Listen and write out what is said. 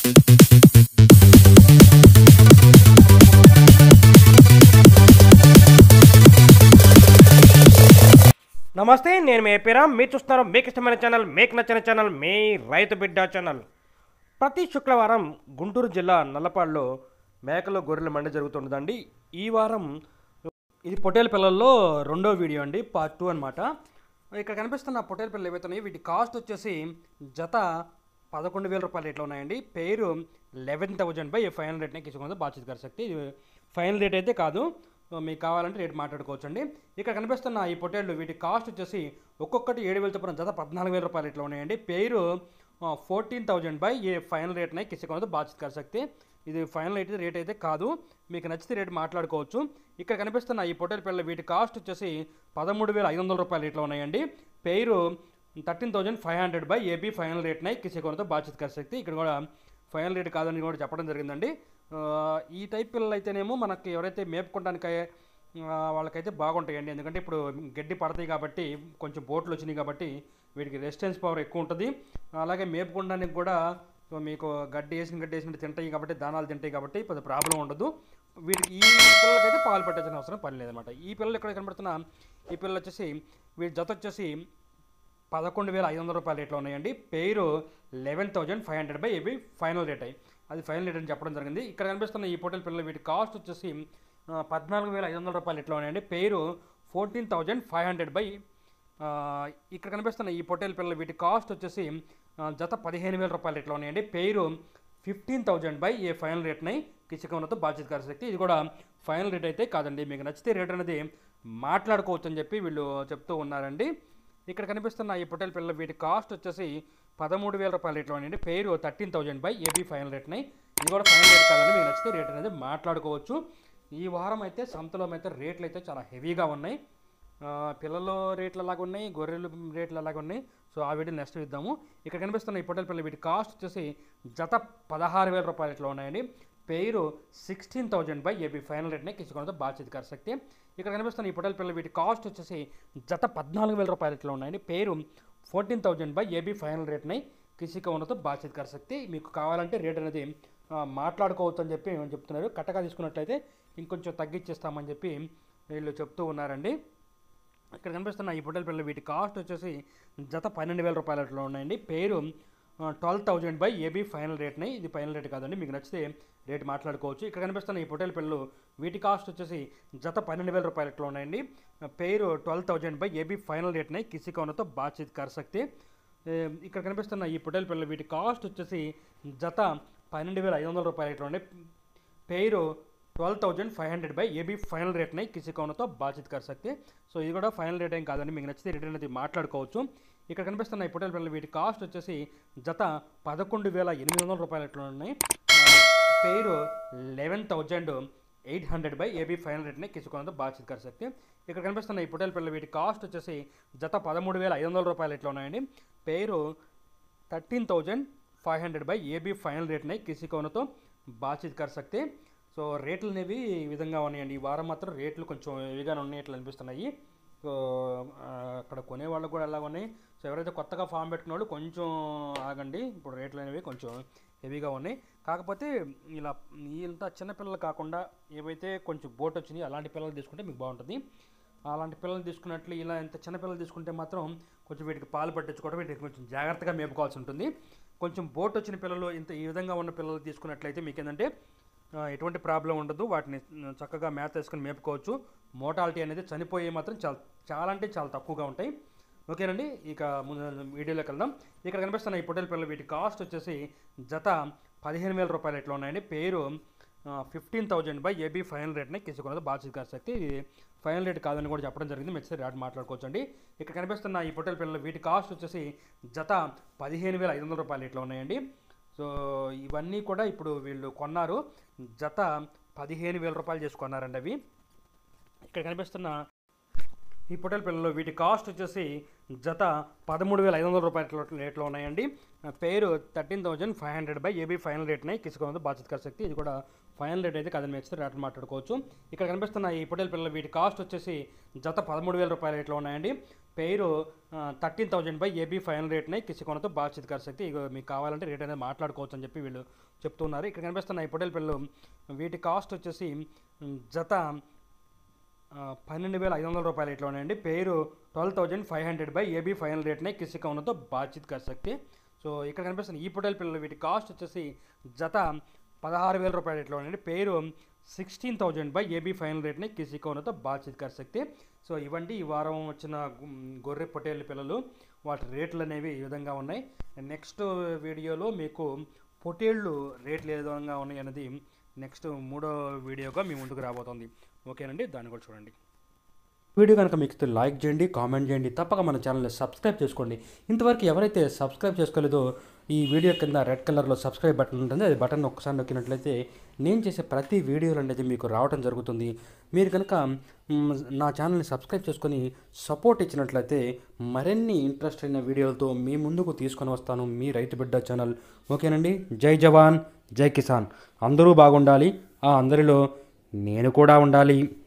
నమస్తే నేను మీ పేరామ్ మీరు చూస్తున్నారు మీకు ఇష్టమైన ఛానల్ మీకు నచ్చిన ఛానల్ మీ రైతు బిడ్డ ఛానల్ ప్రతి శుక్రవారం గుంటూరు జిల్లా నల్లపాడులో మేకలు గొర్రెల మండి జరుగుతుండదండి ఈ వారం ఇది పొటేల్ పిల్లల్లో రెండో వీడియో అండి పార్ట్ టూ అనమాట ఇక్కడ కనిపిస్తున్న పొటేల్ పిల్లలు ఏవైతున్నాయి వీటి కాస్ట్ వచ్చేసి జత పదకొండు వేల రూపాయలు రేట్లో ఉన్నాయండి పేరు eleven thousand by five hundred రేట్నే తీసుకుంది బాధ్యత గారి శక్తి ఇది ఫైనల్ రేట్ అయితే కాదు సో మీకు కావాలంటే రేట్ మాట్లాడుకోవచ్చు అండి ఇక్కడ కనిపిస్తున్న ఈ పొటేళ్ళు వీటి కాస్ట్ వచ్చేసి ఒక్కొక్కటి ఏడు వేల చొప్పున జత పద్నాలుగు వేల రూపాయలు రేట్లో ఉన్నాయండి పేరు fourteen thousand by a final రేట్నే కిసుకున్నది బాధ్యత గారి శక్తి ఇది ఫైనల్ అయితే రేట్ అయితే కాదు మీకు నచ్చితే రేట్ మాట్లాడుకోవచ్చు ఇక్కడ కనిపిస్తున్న ఈ పొటేల్ పిల్లలు వీటి కాస్ట్ వచ్చేసి పదమూడు వేల ఐదు వందల రూపాయల రేట్లో ఉన్నాయండి పేరు thirteen thousand five hundred by AB final రేట్నే కిసేకొనతో బాధ్యత గారి శక్తి ఇక్కడ కూడా ఫైనల్ రేట్ కాదని కూడా చెప్పడం జరిగిందండి ఆ, ఈ టైప్ పిల్లలు అయితేనేమో మనకి ఎవరైతే మేపుకోవడానికి ఆ, వాళ్ళకైతే బాగుంటాయండి ఎందుకంటే ఇప్పుడు గడ్డి పడతాయి కాబట్టి కొంచెం బోట్లు వచ్చినాయి కాబట్టి వీటికి రెసిస్టెన్స్ పవర్ ఎక్కువ ఉంటుంది అలాగే మేపుకోవడానికి కూడా సో మీకు గడ్డి వేసిన గడ్డి వేసినట్టు తింటాయి కాబట్టి దానాలు తింటాయి కాబట్టి పెద్ద ప్రాబ్లం ఉండదు వీటికి ఈ పిల్లలకైతే పాలు పెట్టాల్సిన అవసరం పని లేదన్నమాట ఈ పిల్లలు ఇక్కడ కనబడుతున్న ఈ పిల్లలు వచ్చేసి వీటి జత వచ్చేసి పదకొండు వేల ఐదు వందల రూపాయల రేట్లో ఉన్నాయండి పేరు eleven thousand five hundred by AB final rate అయ్యి అది ఫైనల్ రేట్ అని చెప్పడం జరిగింది ఇక్కడ కనిపిస్తున్న ఈ పోటల్ పిల్లలు వీటి కాస్ట్ వచ్చేసి ఆ, పద్నాలుగు వేల ఐదు వందల రూపాయలు ఎట్లా ఉన్నాయండి పేరు fourteen thousand five hundred by ఆ, ఇక్కడ కనిపిస్తున్న ఈ పొట్టేల పిల్లలు వీటి కాస్ట్ వచ్చేసి ఆ, జత పదిహేను వేల రూపాయలు ఎట్లా ఉన్నాయండి పేరు fifteen thousand by a final రేట్ని కిచికమనతో బాధ్యత గారి శక్తి ఇది కూడా ఫైనల్ రేట్ అయితే కాదండి మీకు నచ్చితే రేట్ అనేది మాట్లాడుకోవచ్చు అని చెప్పి వీళ్ళు చెప్తూ ఉన్నారండి ఇక్కడ కనిపిస్తున్న ఈ పొట్టేల పిల్లలు వీటి కాస్ట్ వచ్చేసి పదమూడు వేల రూపాయల రేట్లో అండి పేరు thirteen thousand by AB final రేట్ని ఇది కూడా ఫైనల్ రేట్ కాదండి మీకు నచ్చితే రేట్ అనేది మాట్లాడుకోవచ్చు ఈ వారం అయితే సంతలో అయితే రేట్లు అయితే చాలా హెవీగా ఉన్నాయి ఆ, పిల్లల రేట్లు అలాగ ఉన్నాయి గొర్రెలు రేట్లు అలాగ ఉన్నాయి సో ఆ వీడియో నెక్స్ట్ ఇద్దాము ఇక్కడ కనిపిస్తున్న ఈ పొట్టల పిల్లలు వీటి కాస్ట్ వచ్చేసి జత పదహారు వేల రూపాయలు ఇట్లా ఉన్నాయండి పేరు sixteen thousand by AB final రేట్నే కిచ్చుకోవడంతో బాధ్యత గారి శక్తి ఇక్కడ కనిపిస్తున్న ఈ పొట్టల పిల్లలు వీటి కాస్ట్ వచ్చేసి జత పద్నాలుగు వేల రూపాయలు ఇట్లా ఉన్నాయండి పేరు fourteen thousand by AB final రేట్ని కిసిక ఉన్నతో బాధ్యత గారి శక్తి మీకు కావాలంటే రేట్ అనేది ఆ, మాట్లాడుకోవచ్చు అని చెప్పి ఏమని చెప్తున్నారు కట్టగా తీసుకున్నట్లయితే ఇంకొంచెం తగ్గించేస్తామని చెప్పి వీళ్ళు చెప్తూ ఉన్నారండి ఇక్కడ కనిపిస్తున్న ఈ పొట్టల పిల్లలు వీటి కాస్ట్ వచ్చేసి జత పన్నెండు వేల రూపాయలలో ఉన్నాయండి పేరు twelve thousand by AB final రేట్ని ఇది ఫైనల్ రేట్ కాదండి మీకు నచ్చితే రేట్ మాట్లాడుకోవచ్చు ఇక్కడ కనిపిస్తున్న ఈ పొట్టల పిల్లలు వీటి కాస్ట్ వచ్చేసి జత పన్నెండు వేల రూపాయలలో ఉన్నాయండి పేరు twelve thousand by AB final రేట్ని కిసికోనతో బాధ్యత కరశక్తి ఏ, ఇక్కడ కనిపిస్తున్న ఈ పొట్టల పిల్లలు వీటి కాస్ట్ వచ్చేసి జత పన్నెండు వేల ఐదు వందల రూపాయలు ఉన్నాయి పేరు twelve thousand five hundred by AB final రేట్ని కిసికోనతో బాధ్యత కరశక్తి సో ఇది కూడా ఫైనల్ రేట్ ఏం కాదండి మీకు నచ్చితే రేట్ అనేది మాట్లాడుకోవచ్చు ఇక్కడ కనిపిస్తున్న ఈ పొట్టల పిల్లలు వీటి కాస్ట్ వచ్చేసి జత పదకొండు వేల ఎనిమిది వందల రూపాయలు ఎట్లా ఉన్నాయి ఆ, పేరు eleven thousand eight hundred by AB final రేట్ని కిసుకున్నంత బాధ్యత గారి శక్తి ఇక్కడ కనిపిస్తున్న ఈ పొట్టేల పిల్లలు వీటి కాస్ట్ వచ్చేసి జత పదమూడు వేల ఐదు వందల రూపాయలు ఎట్లా ఉన్నాయండి పేరు thirteen thousand five hundred by AB final రేట్ని కిసికోనతో బాధ్యత గారి శక్తి సో రేట్లు అనేవి ఈ విధంగా ఉన్నాయండి ఈ వారం మాత్రం రేట్లు కొంచెం హెవీగానే ఉన్నట్లు అనిపిస్తున్నాయి సో ఆ, అక్కడ కొనే వాళ్ళు కూడా ఎలా ఉన్నాయి సో ఎవరైతే కొత్తగా ఫామ్ పెట్టుకున్న వాళ్ళు కొంచెం ఆగండి ఇప్పుడు రేట్లు అనేవి కొంచెం హెవీగా ఉన్నాయి కాకపోతే ఇలా ఇంత చిన్న పిల్లలు కాకుండా ఏవైతే కొంచెం బోట్ వచ్చినాయి అలాంటి పిల్లలు తీసుకుంటే మీకు బాగుంటుంది అలాంటి పిల్లలు తీసుకున్నట్లు ఇలా ఇంత చిన్న పిల్లలు తీసుకుంటే మాత్రం కొంచెం వీటికి పాలు పట్టించుకోవడం వీటికి కొంచెం జాగ్రత్తగా మేపుకోవాల్సి ఉంటుంది కొంచెం బోట్ వచ్చిన పిల్లలు ఇంత ఈ విధంగా ఉన్న పిల్లలు తీసుకున్నట్లయితే మీకు ఏంటంటే ఆ, ఎటువంటి ప్రాబ్లం ఉండదు వాటిని ఆ, చక్కగా మేత వేసుకొని మేపుకోవచ్చు మోటాలిటీ అనేది చనిపోయే మాత్రం చాలా చాలా అంటే చాలా తక్కువగా ఉంటాయి ఓకేనండి ఇక ముందు వీడియోలోకి వెళ్దాం ఇక్కడ కనిపిస్తున్న ఈ పొట్టేల పిల్లలు వీటి కాస్ట్ వచ్చేసి జత పదిహేను వేల రూపాయలు ఎట్లా ఉన్నాయండి పేరు fifteen thousand by AB final రేట్ని తీసుకున్నది బాధ్యత గారి శక్తి ఇది ఫైనల్ రేట్ కాదని కూడా చెప్పడం జరిగింది మెచ్చి రేట్ మాట్లాడుకోవచ్చు అండి ఇక్కడ కనిపిస్తున్న ఈ పొట్టేల పిల్లలు వీటి కాస్ట్ వచ్చేసి జత పదిహేను వేల ఐదు వందల రూపాయలు ఎట్లా ఉన్నాయండి సో ఇవన్నీ కూడా ఇప్పుడు వీళ్ళు కొన్నారు జత పదిహేను వేల రూపాయలు చేసి కొన్నారండి అవి ఇక్కడ కనిపిస్తున్న ఈ పొట్టేల పిల్లలు వీటి కాస్ట్ వచ్చేసి జత పదమూడు వేల ఐదు వందల రూపాయల రేట్లో ఉన్నాయండి పేరు thirteen thousand five hundred by AB final రేట్ని కిసుకుంది బాధ్యత శక్తి ఇది కూడా ఫైనల్ రేట్ అయితే కదని మెచ్చితే రేట్లు మాట్లాడుకోవచ్చు ఇక్కడ కనిపిస్తున్న ఈ పొట్టేల పిల్లలు వీటి కాస్ట్ వచ్చేసి జత పదమూడు వేల రూపాయల రేట్లో ఉన్నాయండి పేరు thirteen thousand by AB final రేట్నే కిసికొనతో బాధ్యత కరశక్తి ఇక మీకు కావాలంటే రేట్ అనేది మాట్లాడుకోవచ్చు అని చెప్పి వీళ్ళు చెప్తున్నారు ఇక్కడ కనిపిస్తున్న ఈ పొటేల్ పిల్లలు వీటి కాస్ట్ వచ్చేసి ఉమ్, జత ఆ, పన్నెండు వేల ఐదు వందల రూపాయలు ఇట్లా ఉన్నాయండి పేరు twelve thousand five hundred by AB five hundred రేట్నే కిసిక ఉన్నతో బాధ్యత కరశక్తి సో ఇక్కడ కనిపిస్తున్న ఈ పొటేల్ పిల్లలు వీటి కాస్ట్ వచ్చేసి జత పదహారు వేల రూపాయలు ఇట్లా ఉన్నాయండి పేరు sixteen thousand by AB final రేట్ని కిసిక ఉన్నతో బాధ్యత కరశక్తి సో ఇవండి ఈ వారం వచ్చిన గు- గొర్రె పొటేల్ పిల్లలు వాటి రేట్లు అనేవి ఈ విధంగా ఉన్నాయి నెక్స్ట్ వీడియోలో మీకు పొటేళ్ళు రేట్లు ఏ విధంగా ఉన్నాయి అనేది నెక్స్ట్ మూడో వీడియోగా మీ ముందుకు రాబోతుంది ఓకేనండి దాన్ని కూడా చూడండి వీడియో కనుక మీకు నచ్చితే లైక్ చేయండి కామెంట్ చేయండి తప్పక మన ఛానల్ని సబ్స్క్రైబ్ చేసుకోండి ఇంతవరకు ఎవరైతే సబ్స్క్రైబ్ చేసుకోలేదో ఈ వీడియో కింద రెడ్ కలర్లో సబ్స్క్రైబ్ బటన్ ఉంటుంది అది బటన్ ఒక్కసారి నొక్కినట్లయితే నేను చేసే ప్రతి వీడియోలు అనేది మీకు రావడం జరుగుతుంది మీరు కనుక మ్, నా ఛానల్ని సబ్స్క్రైబ్ చేసుకొని సపోర్ట్ ఇచ్చినట్లయితే మరిన్ని ఇంట్రెస్ట్ అయిన వీడియోలతో మీ ముందుకు తీసుకొని వస్తాను మీ రైతు బిడ్డ ఛానల్ ఓకేనండి జై జవాన్ జై కిసాన్ అందరూ బాగుండాలి ఆ అందరిలో నేను కూడా ఉండాలి